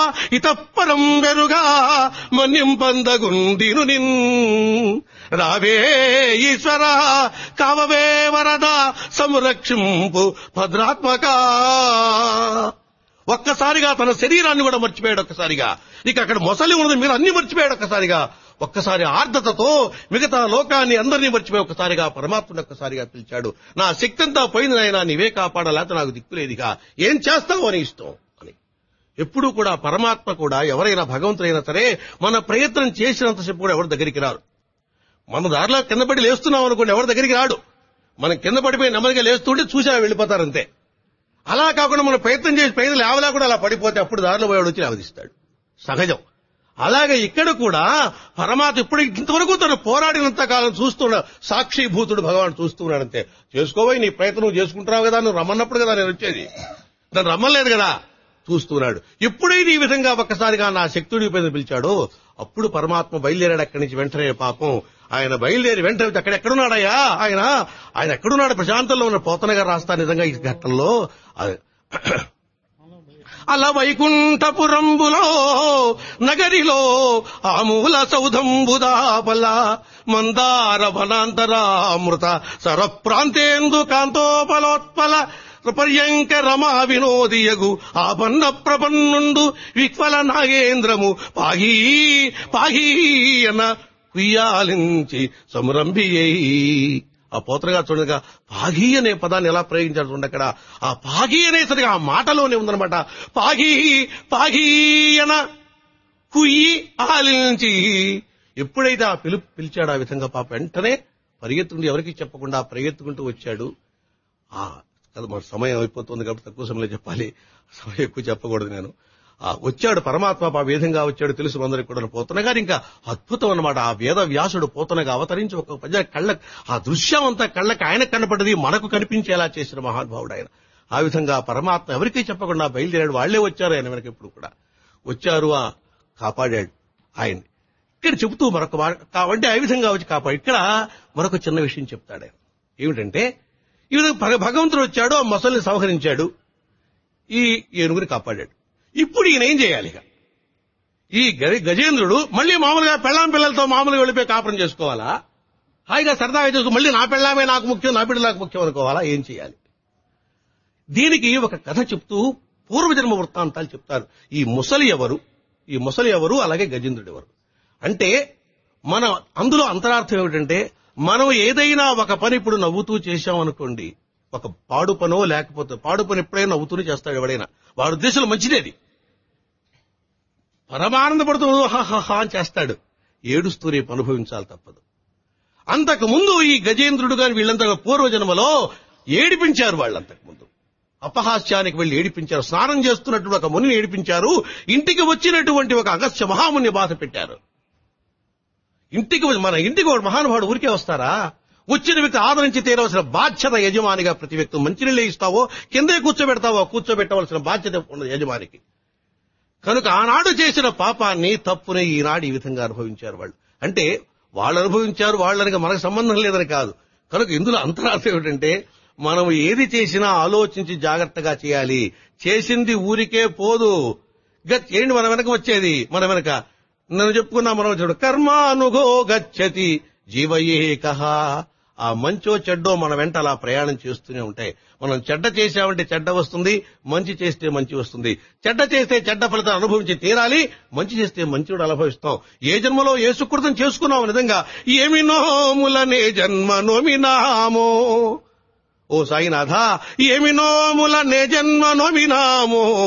ఇతప్పరం వెరుగా మన్నింపందగుండిను నిన్ రావే ఈశ్వర కావవే వరద సంరక్షింపు భద్రాత్మక ఒక్కసారిగా తన శరీరాన్ని కూడా మర్చిపోయాడు ఒక్కసారిగా ఇక అక్కడ మొసలి ఉన్నది మీరు అన్ని మర్చిపోయాడు ఒక్కసారిగా ఒక్కసారి ఆర్ద్రతతో మిగతా లోకాన్ని అందరినీ మర్చిపోయి ఒక్కసారిగా పరమాత్ముడు ఒక్కసారిగా పిలిచాడు నా శక్తి అంతా పోయింది నాయనా నీవే కాపాడాలంటే నాకు దిక్కులేదిగా ఏం చేస్తావు అని ఇష్టం అని ఎప్పుడూ కూడా పరమాత్మ కూడా ఎవరైనా భగవంతుడైనా సరే మన ప్రయత్నం చేసినంతసేపు కూడా ఎవరి దగ్గరికి రారు మన దారిలో కింద పడి లేస్తున్నాం అనుకోండి ఎవరి దగ్గరికి రాడు మనం కింద పడిపోయి నెమ్మదిగా లేస్తుంటే చూసా వెళ్ళిపోతారంతే అలా కాకుండా మనం ప్రయత్నం చేసి పైన లేవలా కూడా అలా పడిపోతే అప్పుడు దారిలో పోయాడు వచ్చి లేవదీస్తాడు సహజం అలాగే ఇక్కడ కూడా పరమాత్మ ఇప్పుడు ఇంతవరకు తను పోరాడినంత కాలం చూస్తున్నాడు సాక్షిభూతుడు భగవాన్ చూస్తున్నాడంతే చేసుకోబోయి నీ ప్రయత్నం నువ్వు చేసుకుంటున్నావు కదా నువ్వు రమ్మన్నప్పుడు కదా నేను వచ్చేది నన్ను రమ్మలేదు కదా చూస్తున్నాడు ఎప్పుడైతే ఈ విధంగా ఒక్కసారిగా నా శక్తుడి పైన పిలిచాడో అప్పుడు పరమాత్మ బయలుదేరాడు అక్కడి నుంచి వెంటనే పాపం ఆయన బయలుదేరి వెంటనే అక్కడ ఎక్కడున్నాడయ్యా ఆయన ఆయన ఎక్కడున్నాడు ప్రశాంతంలో ఉన్న పోతన గారు రాస్తా నిజంగా ఈ ఘట్టంలో అది- అల వైకుంఠపురంబులో నగరిలో ఆమూల సౌధంబుదాపల మందార వనాంతరామృత సరప్రాంతేందు కాంతోపలోత్పల పర్యంక రమా వినోదియగు ఆపన్న ప్రపన్నుండు విక్వల నాగేంద్రము పాహీ పాహీ అన్న కుయ్యాలించి సంరంభియ్యి ఆ పోతనగా చూడగా పాగి అనే పదాన్ని ఎలా ప్రయోగించాడు చూడండి అక్కడ ఆ పాగి అనేసరిగా ఆ మాటలోనే ఉందన్నమాట పాగి పాగీయన కుయ్యి ఆలించి ఎప్పుడైతే ఆ పిలుపు పిలిచాడు ఆ విధంగా పాప వెంటనే పరిగెత్తుకుంటూ ఎవరికి చెప్పకుండా పరిగెత్తుకుంటూ వచ్చాడు ఆ కదా మన సమయం అయిపోతుంది కాబట్టి తక్కువ సమయంలో చెప్పాలి సమయం ఎక్కువ చెప్పకూడదు నేను ఆ వచ్చాడు పరమాత్మ ఆ విధంగా వచ్చాడు తెలుసు అందరికి కూడా పోతన గారు ఇంకా అద్భుతం అన్నమాట ఆ వేద వ్యాసుడు పోతనగా అవతరించి ఒక ప్రజల కళ్ళ ఆ దృశ్యం అంతా కళ్ళకి ఆయన కనపడ్డది మనకు కనిపించేలా చేసిన మహానుభావుడు ఆయన ఆ విధంగా పరమాత్మ ఎవరికీ చెప్పకుండా బయలుదేరాడు వాళ్లే వచ్చారు ఆయన వెనక ఎప్పుడు కూడా వచ్చారు ఆ కాపాడాడు ఆయన ఇక్కడ చెబుతూ మరొక వా- కాబట్టి ఆ విధంగా వచ్చి కాపాడు ఇక్కడ మరొక చిన్న విషయం చెప్తాడు ఆయన ఏమిటంటే ఈ విధంగా భగ- భగవంతుడు వచ్చాడు ఆ మొసల్ని సంహరించాడు ఈ ఏనుగుని కాపాడాడు ఇప్పుడు ఈయన ఏం చేయాలి ఇక ఈ గ- గజేంద్రుడు మళ్ళీ మామూలుగా పెళ్ళాం పిల్లలతో మామూలుగా వెళ్ళిపోయి కాపురం చేసుకోవాలా హాయిగా సరదాగా చేసుకో మళ్ళీ నా పెళ్ళామే నాకు ముఖ్యం నా బిడ్డ నాకు ముఖ్యం అనుకోవాలా ఏం చేయాలి దీనికి ఒక కథ చెప్తూ పూర్వజన్మ వృత్తాంతాలు చెప్తారు ఈ ముసలి ఎవరు ఈ ముసలి ఎవరు అలాగే గజేంద్రుడు ఎవరు అంటే మన అందులో అంతరార్థం ఏమిటంటే మనం ఏదైనా ఒక పని ఇప్పుడు నవ్వుతూ చేశాం అనుకోండి ఒక పాడు పనో లేకపోతే పాడు పని ఎప్పుడైనా నవ్వుతూనే చేస్తాడు ఎవడైనా వాడి ఉద్దేశంలో మంచిదేది పరమానందపడుతూ హాహా అని చేస్తాడు ఏడుస్తూ రేపు అనుభవించాలి తప్పదు అంతకు ముందు ఈ గజేంద్రుడు గాని వీళ్ళంతా పూర్వజన్మలో ఏడిపించారు వాళ్ళంతకు ముందు అపహాస్యానికి వెళ్లి ఏడిపించారు స్నానం చేస్తున్నటువంటి ఒక మునిని ఏడిపించారు ఇంటికి వచ్చినటువంటి ఒక అగస్త్య మహాముని బాధ పెట్టారు ఇంటికి వచ్చి- మన ఇంటికి ఒక మహానుభావుడు ఊరికే వస్తారా వచ్చిన వ్యక్తి ఆదరించి తీరవలసిన బాధ్యత యజమానిగా ప్రతి వ్యక్తి మంచినీళ్ళే ఇస్తావో కిందే కూర్చోబెడతావో కూర్చోబెట్టవలసిన బాధ్యత ఉన్నది యజమానికి కనుక ఆనాడు చేసిన పాపాన్ని తప్పుని ఈనాడు ఈ విధంగా అనుభవించారు వాళ్ళు అంటే వాళ్ళు అనుభవించారు వాళ్ళనికి మనకు సంబంధం లేదని కాదు కనుక ఇందులో అంతరార్థం ఏమిటంటే మనం ఏది చేసినా ఆలోచించి జాగ్రత్తగా చేయాలి చేసింది ఊరికే పోదు గత్ ఏంటి మన వెనక వచ్చేది మన వెనక నన్ను చెప్పుకున్నా మనం చూడు కర్మానుగో గచ్చతి జీవయేకహ ఆ మంచో చెడ్డో మన వెంట అలా ప్రయాణం చేస్తూనే ఉంటాయి మనం చెడ్డ చేసామంటే చెడ్డ వస్తుంది మంచి చేస్తే మంచి వస్తుంది చెడ్డ చేస్తే చెడ్డ ఫలితం అనుభవించి తీరాలి మంచి చేస్తే మంచి కూడా అనుభవిస్తాం ఏ జన్మలో ఏ సుకృతం చేసుకున్నాం నిజంగా ఏమి నోములనే జన్మ నోమినామో ఓ సాయినాథ ఏమి నోములనే జన్మ నోమినామో